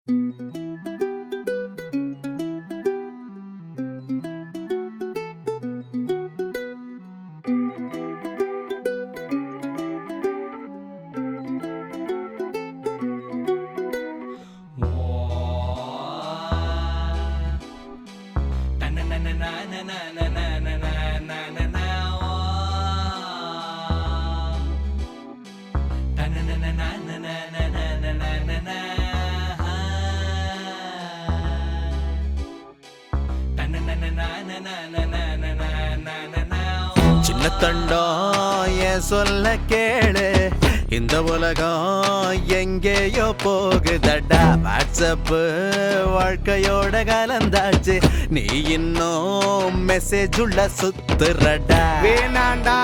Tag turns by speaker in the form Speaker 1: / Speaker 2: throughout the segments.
Speaker 1: சின்ன தண்டம் என் சொல்ல கேளு இந்த உலகம் எங்கேயோ போகுதடா வாட்ஸ்அப் வாழ்க்கையோட கலந்தாச்சு நீ இன்னும் மெசேஜ் உள்ள சுத்துறடா
Speaker 2: வேணாண்டா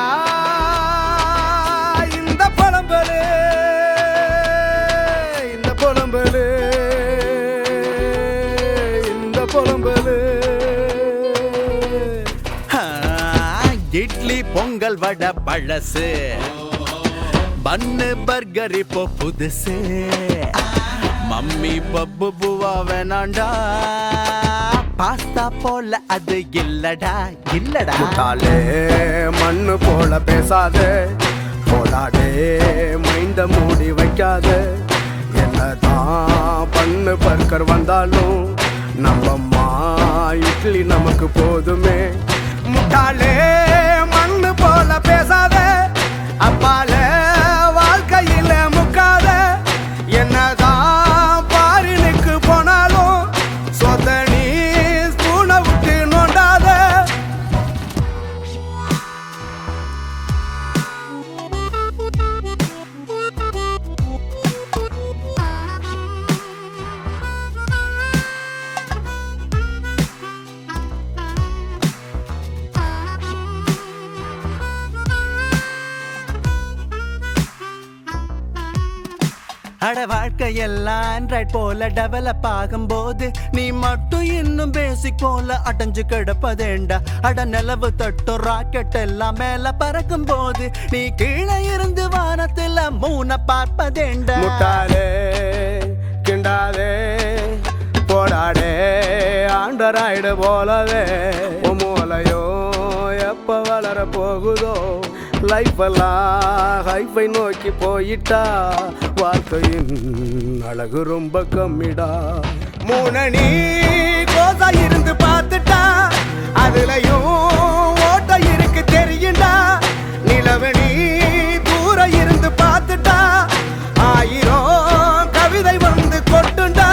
Speaker 2: இந்த புலம்பலு இந்த புலம்பலு இந்த புலம்பலு
Speaker 1: ஆ, இட்லி பொங்கல் வடை பழசு பன்னு பர்கர் இப்போ புதுசு மம்மி பப்பு பூவா வேணாண்டா பாஸ்தா போல அது இல்லடா இல்லடா
Speaker 2: முட்டாளே மண்ணு போல பேசாத போடாடே மைந்த மூடி வைக்காத என்னதான் பண்ணு பர்கர் வந்தாலும் நம்மம்மா இட்லி நமக்கு போதுமே முட்டாளே மண்ணு போல பேசாத அப்பால வாழ்க்கையில முக்காத என்னதான் பாரினுக்கு போனாலும் சொந்த நீ ஸ்பூனை விட்டு நோண்டாத
Speaker 1: அட வாழ்க்கையெல்லாம் ஆண்ட்ராய்ட் போல டெவலப் ஆகும்போது நீ மட்டும் இன்னும் பேசிக் போல அடைஞ்சு கிடப்பதேண்டா அட நிலவு தட்டும் ராக்கெட் எல்லாம் மேல பறக்கும் போது நீ கீழே இருந்து வானத்துல மூண பார்ப்பதேண்டா
Speaker 2: முட்டாளே கிண்டாதே போடாடே ஆண்டராய்டு போலவே உன் மூளையோ எப்ப வளர போகுதோ லைஃப் எல்லாம் ஹைஃபை நோக்கி போயிட்டா வாழ்க்கையின் அழகு ரொம்ப கம்மிடா மூணனி கோசா இருந்து பார்த்துட்டா அதுலயும் ஓட்ட இருக்கு தெரியுண்டா நிலவனி தூர இருந்து பார்த்துட்டா ஆயிரம் கவிதை வந்து கொட்டுண்டா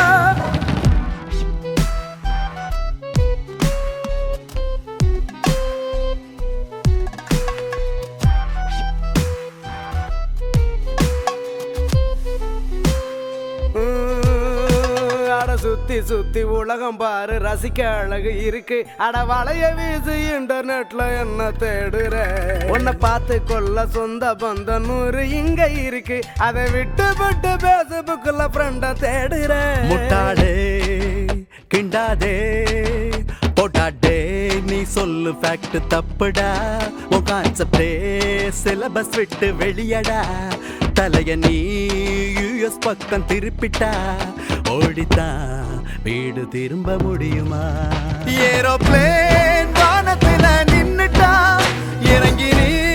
Speaker 2: உம், அட சுத்தி சுத்தி உலகம் பாரு ரசிக்க அழகு இருக்கு அட வளைய வீசு இன்டர்நெட்ல என்ன தேடுற உன்னை பார்த்து கொள்ள சொந்த பந்த நூறு இங்க இருக்கு அதை விட்டு விட்டு பேஸ்புக்ல ஃப்ரெண்ட தேடுற
Speaker 1: முட்டாளே கிண்டாதே போட்டாடே நீ சொல்லு ஃபேக்ட் தப்புடா உன் கான்செப்டே சிலபஸ் விட்டு வெளியடா தலைய நீ யூஎஸ் பக்கம் திருப்பிட்டா ஓடித்தான் வீடு திரும்ப முடியுமா ஏரோப்ளேன் வானத்துல நின்னுட்டா இறங்கி நீ